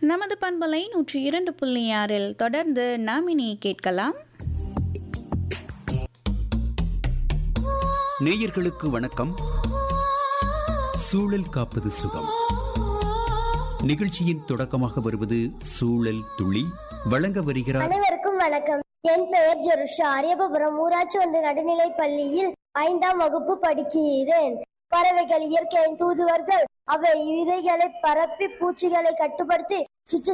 நமது பண்பலை நூற்றி இரண்டு புள்ளி ஆறில் தொடர்ந்து நாம் இனி கேட்கலாம் நேயர்களுக்கு வணக்கம் சூழல் காப்பது சுகம் நிகழ்ச்சியின் தொடக்கமாக வருவது சூழல் துளி வழங்க வருகிறார் அனைவருக்கும் வணக்கம் என் பெயர் ஜெருஷா அரியபுரம் ஊராட்சி ஒன்று நடுநிலைப் பள்ளியில் ஐந்தாம் வகுப்பு படிக்கிறேன் பறவைகள் இயற்கையின் தூதுவர்கள் அவை விதைகளை பரப்பி பூச்சிகளை கட்டுப்படுத்தி சுற்று